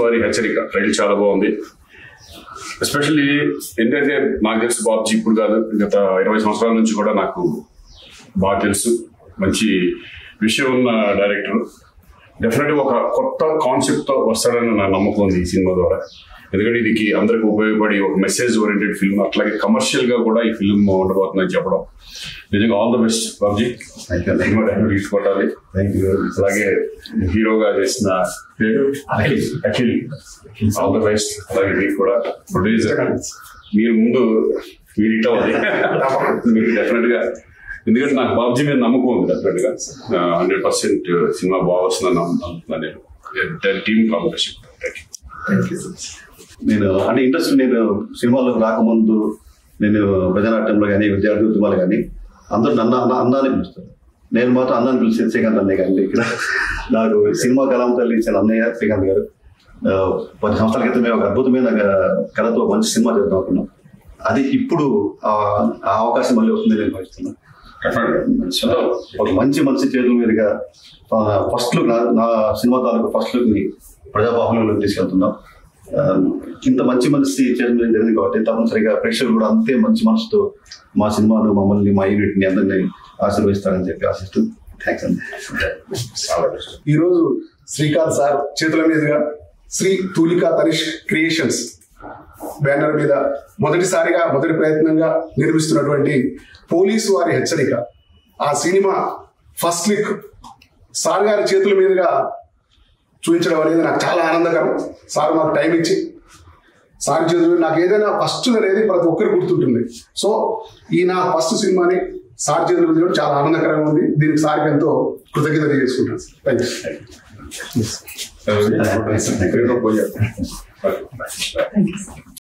వారి హెచ్చరిక ట్రైల్ చాలా బాగుంది ఎస్పెషల్లీ ఏంటంటే నాకు తెలుసు బాబ్జీ ఇప్పుడు కాదు గత ఇరవై సంవత్సరాల నుంచి కూడా నాకు బాగా తెలుసు మంచి విషయం ఉన్న డైరెక్టర్ డెఫినెట్గా ఒక కొత్త కాన్సెప్ట్ తో వస్తాడని నా నమ్మకం ఉంది ఈ సినిమా ద్వారా ఎందుకంటే ఇది అందరికి ఉపయోగపడి ఒక మెసేజ్ ఓరియంటెడ్ ఫిల్మ్ అట్లాగే కమర్షియల్ గా కూడా ఈ ఫిల్మ్ ఉండబోతుందని చెప్పడం నిజంగా ఆల్ ద బెస్ట్ బాబ్జీ తీసుకోవాలి థ్యాంక్ యూ అలాగే హీరోగా చేసిన పేరు Akhil Akhil all the best అలాగే మీకు కూడా ప్రొడ్యూసర్ మీరు ముందు మీరు ఇట్ అవ్వాలి మీరు డెఫినెట్ గా ఎందుకంటే నాకు బాబ్జీ మీద నమ్మకం ఉంది డెఫినెట్ గా హండ్రెడ్ పర్సెంట్ సినిమా బాగా వస్తుందని నమ్ముతున్నాను నేను team competition thank you thank you నేను అంటే ఇంట్రెస్ట్ నేను సినిమాలో రాకముందు నేను ప్రజానాట్యంలో కానీ విద్యార్థి ఉద్యమాలు కానీ అందరూ నన్ను అన్న అన్నాన్ని పిలుస్తారు నేను మాత్రం అన్నాన్ని పిలిచి శ్రీకాంత్ అన్నయ్య కానీ ఇక్కడ నాకు సినిమా కళాం తల్లి ఇచ్చిన అన్నయ్య శ్రీకాంత్ గారు ఆ, పది సంవత్సరాల క్రితమే ఒక అద్భుతమైన గ- కథతో మంచి సినిమా చేద్దాం అనుకున్నాం అది ఇప్పుడు ఆ ఆ అవకాశం మళ్ళీ వస్తుంది నేను భావిస్తున్నాను ఒక మంచి మనిషి చేతుల మీదుగా ఫస్ట్ లుక్ నా నా సినిమా తాలూకు ఫస్ట్ లుక్ ని ప్రజాబాహుల్యంలోకి తీసుకెళ్తున్నాం ఆ, ఇంత మంచి మనిషి చేతుల మీద జరిగింది కాబట్టి తప్పనిసరిగా ప్రేక్షకులు కూడా అంతే మంచి మనసుతో మా సినిమాను మమ్మల్ని మా యూనిట్ ని అందరినీ ఆశీర్వదిస్తారని చెప్పి ఆశిస్తూ థ్యాంక్స్ అండి ఈరోజు శ్రీకాంత్ సార్ చేతుల మీదుగా శ్రీ తూలికా తనిష్ క్రియేషన్స్ బ్యానర్ మీద మొదటిసారిగా మొదటి ప్రయత్నంగా నిర్మిస్తున్నటువంటి పోలీసు వారి హెచ్చరిక ఆ సినిమా ఫస్ట్ లిక్ సార్ గారి చేతుల మీదుగా చూపించడం అనేది నాకు చాలా ఆనందకరం సార్ మాకు టైం ఇచ్చి సార్ చేతుల మీద నాకు ఏదైనా ఫస్ట్ అనేది ప్రతి ఒక్కరికి గుర్తుంటుంది సో ఈ నా ఫస్ట్ సినిమాని సార్ చేతుల మీద కూడా చాలా ఆనందకరంగా ఉంది దీనికి సార్కి ఎంతో కృతజ్ఞత చేసుకుంటాను థ్యాంక్ యూ పోయారు